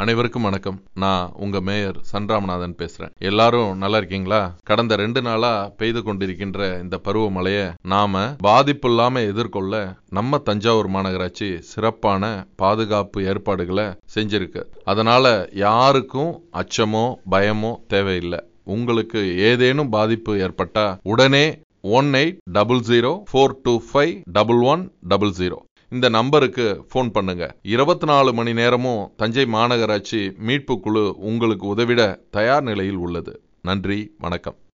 அனைவருக்கும் வணக்கம் நான் உங்க மேயர் சன்ராமநாதன் பேசுறேன் எல்லாரும் நல்லா இருக்கீங்களா கடந்த ரெண்டு நாளா பெய்து கொண்டிருக்கின்ற இந்த பருவமழையை நாம பாதிப்பு இல்லாம எதிர்கொள்ள நம்ம தஞ்சாவூர் மாநகராட்சி சிறப்பான பாதுகாப்பு ஏற்பாடுகளை செஞ்சிருக்கு அதனால யாருக்கும் அச்சமோ பயமோ தேவையில்லை உங்களுக்கு ஏதேனும் பாதிப்பு ஏற்பட்டா உடனே one eight double zero four two five double one double zero இந்த நம்பருக்கு ஃபோன் பண்ணுங்க இருபத்தி நாலு மணி நேரமும் தஞ்சை மாநகராட்சி மீட்பு குழு உங்களுக்கு உதவிட தயார் நிலையில் உள்ளது நன்றி வணக்கம்